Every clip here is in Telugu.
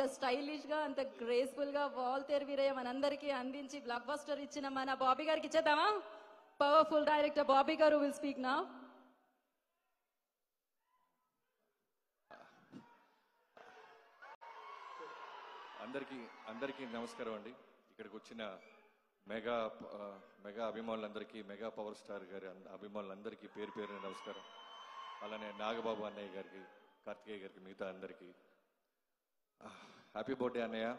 స్టైలిష్ గా అంత గ్రేస్ఫుల్ గా వాల్తేర్ వీరయ్య మనందరికీ అందించి బ్లాక్ బస్టర్ ఇచ్చిన మన బాబీ గారికి ఇచ్చేద్దామా పవర్ఫుల్ డైరెక్టర్ బాబీ గారు విల్ స్పీక్ నా అందరికీ అందరికీ నమస్కారం అండి ఇక్కడికి వచ్చిన మెగా ఆ, మెగా అభిమానులందరికీ మెగా పవర్ స్టార్ గారి అన్- అభిమానులందరికీ పేరు పేరున నమస్కారం అలానే నాగబాబు అన్నయ్య గారికి కార్తికేయ గారికి మిగతా అందరికీ ఆ, హ్యాపీ బర్త్డే అన్నయ్య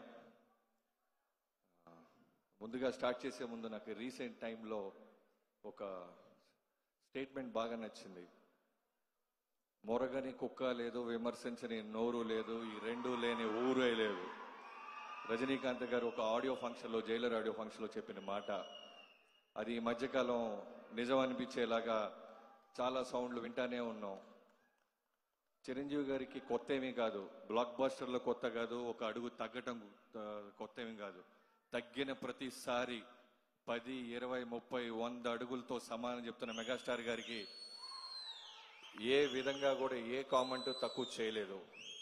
ఆ, ముందుగా స్టార్ట్ చేసే ముందు నాకు రీసెంట్ టైంలో ఒక స్టేట్మెంట్ బాగా నచ్చింది మొరగని కుక్క లేదు విమర్శించని నోరు లేదు ఈ రెండు లేని ఊరే లేదు రజనీకాంత్ గారు ఒక ఆడియో ఫంక్షన్లో జైలర్ ఆడియో ఫంక్షన్లో చెప్పిన మాట అది ఈ మధ్యకాలం నిజం అనిపించేలాగా చాలా సౌండ్లు వింటానే ఉన్నాం చిరంజీవి గారికి కొత్త ఏమీ కాదు బ్లాక్ బస్టర్లో కొత్త కాదు ఒక అడుగు తగ్గటం ఆ, కొత్త ఏమీ కాదు తగ్గిన ప్రతిసారి పది ఇరవై ముప్పై వంద అడుగులతో సమానం చెప్తున్న మెగాస్టార్ గారికి ఏ విధంగా కూడా ఏ కామెంట్ తక్కువ చేయలేదు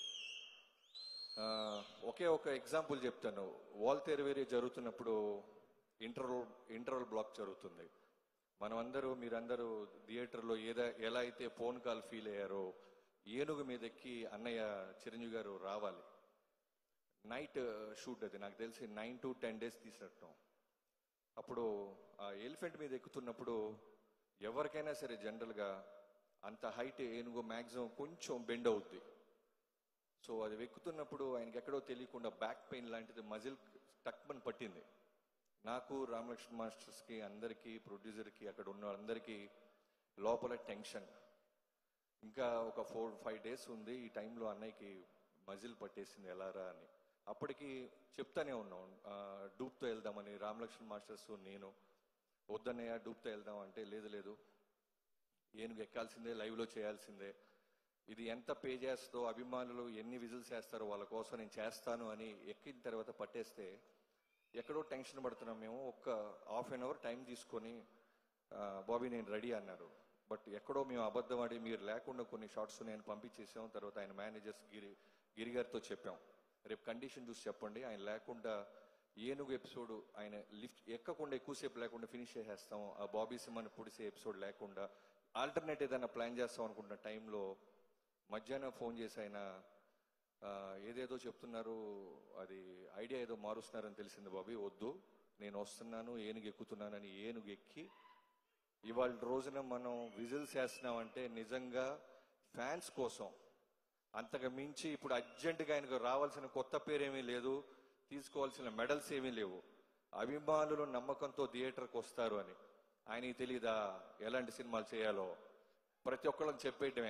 ఆ, ఒకే ఒక ఎగ్జాంపుల్ చెప్తాను వాల్ తెరవేరి జరుగుతున్నప్పుడు ఇంటర్వల్ ఇంటర్వల్ బ్లాక్ జరుగుతుంది మనమందరూ మీరందరూ థియేటర్లో ఏదా ఎలా అయితే ఫోన్ కాల్ ఫీల్ అయ్యారో ఏనుగు మీద ఎక్కి అన్నయ్య చిరంజీవి గారు రావాలి నైట్ షూట్ అది నాకు తెలిసి నైన్ టు టెన్ డేస్ తీసినట్టు అప్పుడు ఆ ఎలిఫెంట్ మీద ఎక్కుతున్నప్పుడు ఎవరికైనా సరే జనరల్గా అంత హైట్ ఏనుగు మ్యాక్సిమం కొంచెం బెండ్ అవుద్ది సో అది ఎక్కుతున్నప్పుడు ఆయనకి ఎక్కడో తెలియకుండా బ్యాక్ పెయిన్ లాంటిది మజిల్ టక్మన్ పట్టింది నాకు రామలక్ష్మణ్ మాస్టర్స్కి అందరికీ ప్రొడ్యూసర్కి అక్కడ ఉన్న అందరికీ లోపల టెన్షన్ ఇంకా ఒక ఫోర్ ఫైవ్ డేస్ ఉంది ఈ టైంలో అన్నయ్యకి మజిల్ పట్టేసింది ఎలారా అని అప్పటికి చెప్తానే ఉన్నాం ఆ, డూప్తో వెళ్దామని రామలక్ష్మణ్ మాస్టర్స్ నేను వద్దన్నయ్య డూప్తో వెళ్దాం అంటే లేదు లేదు ఏనుగు ఎక్కాల్సిందే లైవ్లో చేయాల్సిందే ఇది ఎంత పే చేస్తుందో అభిమానులు ఎన్ని విజిల్స్ చేస్తారో వాళ్ళ కోసం నేను చేస్తాను అని ఎక్కిన తర్వాత పట్టేస్తే ఎక్కడో టెన్షన్ పడుతున్నాం మేము ఒక్క హాఫ్ అన్ అవర్ టైం తీసుకొని ఆ, బాబీ నేను రెడీ అన్నారు బట్ ఎక్కడో మేము అబద్ధం ఆడి మీరు లేకుండా కొన్ని షార్ట్స్ నేను పంపించేసాం తర్వాత ఆయన మేనేజర్స్ గిరి గిరి గారితో చెప్పాం రేపు కండిషన్ చూసి చెప్పండి ఆయన లేకుండా ఏనుగు ఎపిసోడ్ ఆయన లిఫ్ట్ ఎక్కకుండా ఎక్కువసేపు లేకుండా ఫినిష్ చేసేస్తాం ఆ బాబీ సినిమాని పొడిసే ఎపిసోడ్ లేకుండా ఆల్టర్నేట్ ఏదైనా ప్లాన్ చేస్తాం అనుకుంటున్న టైంలో మధ్యాహ్నం ఫోన్ చేసి ఆయన ఆ, ఏదేదో చెప్తున్నారు అది ఐడియా ఏదో మారుస్తున్నారని తెలిసింది బాబీ వద్దు నేను వస్తున్నాను ఏనుగు ఎక్కుతున్నానని ఏనుగు ఎక్కి ఇవాళ రోజున మనం విజిల్స్ వేస్తున్నామంటే నిజంగా ఫ్యాన్స్ కోసం అంతకు మించి ఇప్పుడు అర్జెంటుగా ఆయనకు రావాల్సిన కొత్త పేరేమీ లేదు తీసుకోవాల్సిన మెడల్స్ ఏమీ లేవు అభిమానులు నమ్మకంతో థియేటర్కి వస్తారు అని ఆయనకి తెలీదా ఎలాంటి సినిమాలు చేయాలో ప్రతి ఒక్కళ్ళని చెప్పేయటమే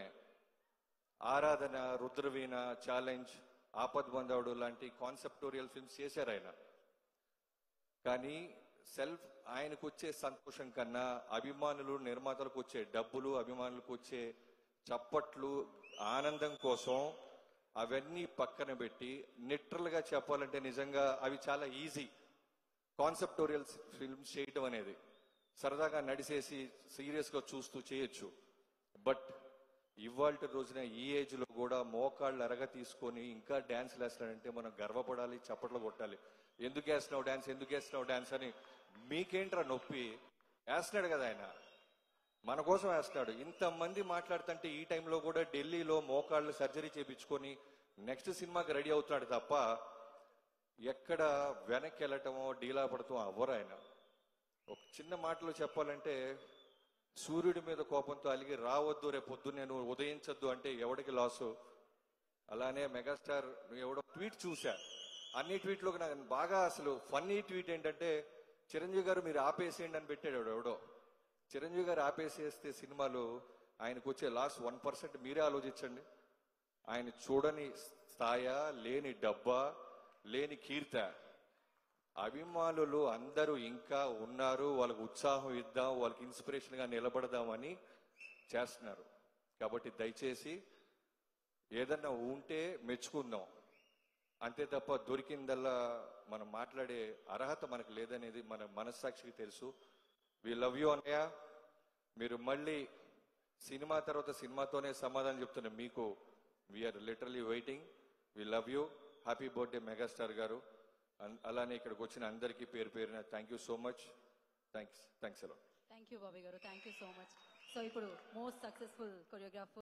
ఆరాధన రుద్రవీణ ఛాలెంజ్ ఆపద్ బంధవుడు లాంటి కాన్సెప్టోరియల్ ఫిల్మ్స్ చేశారు ఆయన కానీ సెల్ఫ్ ఆయనకు వచ్చే సంతోషం కన్నా అభిమానులు నిర్మాతలకు వచ్చే డబ్బులు అభిమానులకు వచ్చే చప్పట్లు ఆనందం కోసం అవన్నీ పక్కన పెట్టి న్యూట్రల్ గా చెప్పాలంటే నిజంగా అవి చాలా ఈజీ కాన్సెప్టోరియల్ ఫిల్మ్స్ చేయటం అనేది సరదాగా నడిసేసి సీరియస్ గా చూస్తూ చేయొచ్చు బట్ ఇవాళ రోజున ఈ ఏజ్ లో కూడా మోకాళ్ళు అరగ తీసుకొని ఇంకా డాన్స్ వేస్తున్నాడంటే మనం గర్వపడాలి చప్పట్లు కొట్టాలి ఎందుకు వేస్తున్నావు డాన్స్ ఎందుకు వేస్తున్నావు డాన్స్ అని మీకేంట్రా నొప్పి వేస్తున్నాడు కదా ఆయన మన కోసం వేస్తున్నాడు ఇంతమంది మాట్లాడుతుంటే ఈ టైంలో కూడా ఢిల్లీలో మోకాళ్ళు సర్జరీ చేపించుకొని నెక్స్ట్ సినిమాకి రెడీ అవుతున్నాడు తప్ప ఎక్కడ వెనక్కి వెళ్ళటమో డీలా పడటం అవ్వరు ఆయన ఒక చిన్న మాటలో చెప్పాలంటే సూర్యుడి మీద కోపంతో అలిగి రావద్దు రేపు పొద్దున్నే నువ్వు ఉదయించొద్దు అంటే ఎవడికి లాసు అలానే మెగాస్టార్ నువ్వు ఎవడో ట్వీట్ చూసా అన్ని ట్వీట్లోకి నాకు బాగా అసలు ఫన్నీ ట్వీట్ ఏంటంటే చిరంజీవి గారు మీరు ఆపేసేయండి అని పెట్టాడు ఎవడో ఎవడో చిరంజీవి గారు ఆపేసేస్తే సినిమాలు ఆయనకు వచ్చే లాస్ వన్ పర్సెంట్ మీరే ఆలోచించండి ఆయన చూడని స్థాయా లేని డబ్బా లేని కీర్త అభిమానులు అందరూ ఇంకా ఉన్నారు వాళ్ళకి ఉత్సాహం ఇద్దాం వాళ్ళకి ఇన్స్పిరేషన్ గా నిలబడదామని చేస్తున్నారు కాబట్టి దయచేసి ఏదన్నా ఉంటే మెచ్చుకుందాం అంతే తప్ప దొరికిందల్లా మనం మాట్లాడే అర్హత మనకు లేదనేది మన మనస్సాక్షికి తెలుసు వి లవ్ యూ అన్నయ్య మీరు మళ్ళీ సినిమా తర్వాత సినిమాతోనే సమాధానం చెప్తున్న మీకు we're literally waiting we love you happy birthday megastar గారు అన్- అలానే ఇక్కడికి వచ్చిన అందరికీ పేరు పేరున thank you so much thanks thanks అలా థ్యాంక్ యూ బాబీ గారు thank you so much so ఇప్పుడు మోస్ట్ సక్సెస్ఫుల్ కొరియోగ్రాఫర్